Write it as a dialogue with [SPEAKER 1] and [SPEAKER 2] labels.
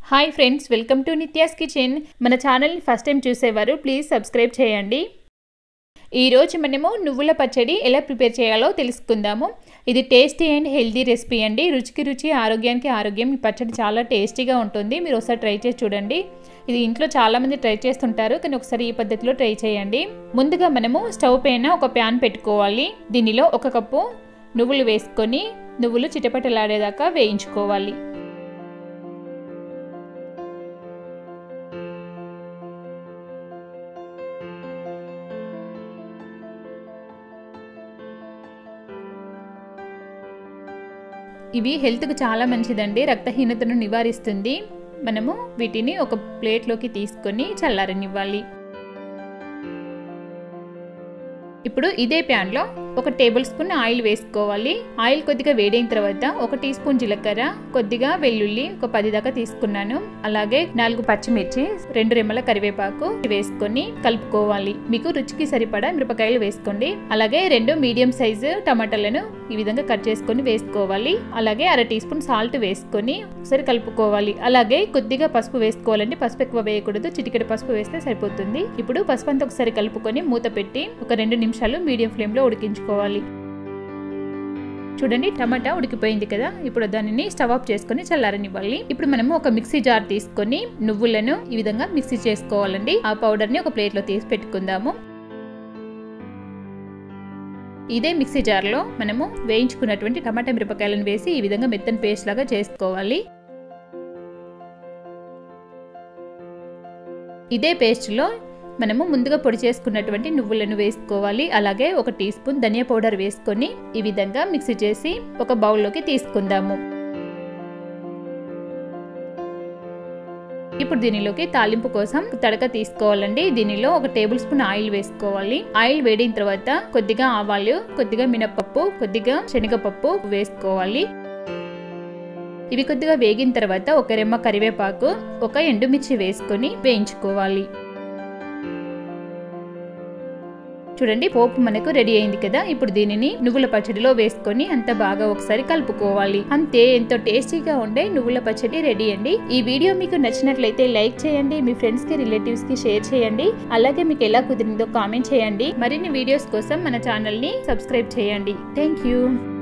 [SPEAKER 1] hi friends welcome to Nithya's kitchen మన ఛానల్ని first time చూసేవారు ప్లీజ్ సబ్స్క్రైబ్ చేయండి ఈరోజు మనము నువ్వుల పచ్చడి ఎలా ప్రిపేర్ చేయాలో తెలుసుకుందాము ఇది టేస్టీ అండ్ హెల్దీ రెసిపీ అండి రుచికి రుచి ఆరోగ్యానికి ఆరోగ్యం ఈ పచ్చడి చాలా టేస్టీగా ఉంటుంది మీరు ఒకసారి ట్రై చేసి చూడండి ఇది ఇంట్లో చాలామంది ట్రై చేస్తుంటారు కానీ ఒకసారి ఈ పద్ధతిలో ట్రై చేయండి ముందుగా మనము స్టవ్ పైన ఒక ప్యాన్ పెట్టుకోవాలి దీనిలో ఒక కప్పు నువ్వులు వేసుకొని నువ్వులు చిటపటలాడేదాకా వేయించుకోవాలి ఇవి హెల్త్కి చాలా మంచిదండి రక్తహీనతను నివారిస్తుంది మనము వీటిని ఒక ప్లేట్లోకి తీసుకొని చల్లారనివ్వాలి ఇప్పుడు ఇదే ప్యాన్లో ఒక టేబుల్ స్పూన్ ఆయిల్ వేసుకోవాలి ఆయిల్ కొద్దిగా వేడైన తర్వాత ఒక టీ స్పూన్ జీలకర్ర కొద్దిగా వెల్లుల్లి ఒక పది దాకా తీసుకున్నాను అలాగే నాలుగు పచ్చిమిర్చి రెండు రెమ్మల కరివేపాకు వేసుకొని కలుపుకోవాలి మీకు రుచికి సరిపడా మిరపకాయలు వేసుకోండి అలాగే రెండు మీడియం సైజు టమాటాలను ఈ విధంగా కట్ చేసుకొని వేసుకోవాలి అలాగే అర టీ స్పూన్ సాల్ట్ వేసుకొని ఒకసారి కలుపుకోవాలి అలాగే కొద్దిగా పసుపు వేసుకోవాలండి పసుపు ఎక్కువ వేయకూడదు చిటికెడు పసుపు వేస్తే సరిపోతుంది ఇప్పుడు పసుపు అంతా ఒకసారి కలుపుకొని మూత పెట్టి ఒక రెండు నిమిషాలు మీడియం ఫ్లేమ్ లో ఉడికించుకోవాలి చూడండి టమాటా ఉడికిపోయింది కదా ఇప్పుడు దానిని స్టవ్ ఆఫ్ చేసుకొని చల్లారనివ్వాలి ఇప్పుడు మనము ఒక మిక్సీ జార్ తీసుకొని నువ్వులను ఈ విధంగా మిక్సీ చేసుకోవాలండి ఆ పౌడర్ ని ఒక ప్లేట్ లో తీసి పెట్టుకుందాము ఇదే మిక్సీ జార్లో మనము వేయించుకున్నటువంటి టమాటా మిరపకాయలను వేసి ఈ విధంగా మెత్తని పేస్ట్ లాగా చేసుకోవాలి ఇదే పేస్ట్లో మనము ముందుగా పొడి చేసుకున్నటువంటి నువ్వులను వేసుకోవాలి అలాగే ఒక టీ స్పూన్ ధనియా పౌడర్ వేసుకొని ఈ విధంగా మిక్సీ చేసి ఒక బౌల్లోకి తీసుకుందాము ఇప్పుడు దీనిలోకి తాలింపు కోసం తడక తీసుకోవాలండి దీనిలో ఒక టేబుల్ స్పూన్ ఆయిల్ వేసుకోవాలి ఆయిల్ వేడిన తర్వాత కొద్దిగా ఆవాలు కొద్దిగా మినపప్పు కొద్దిగా శనగపప్పు వేసుకోవాలి ఇవి కొద్దిగా వేగిన తర్వాత ఒక రెమ్మ కరివేపాకు ఒక ఎండుమిర్చి వేసుకొని వేయించుకోవాలి చూడండి పోపు మనకు రెడీ అయింది కదా ఇప్పుడు దీనిని నువ్వుల పచ్చడిలో వేసుకొని అంత బాగా ఒకసారి కలుపుకోవాలి అంతే ఎంతో టేస్టీగా ఉండే నువ్వుల పచ్చడి రెడీ అండి ఈ వీడియో మీకు నచ్చినట్లయితే లైక్ చేయండి మీ ఫ్రెండ్స్ కి రిలేటివ్స్ కి షేర్ చేయండి అలాగే మీకు ఎలా కుదిరిందో కామెంట్ చేయండి మరిన్ని వీడియోస్ కోసం మన ఛానల్ ని సబ్స్క్రైబ్ చేయండి థ్యాంక్ యూ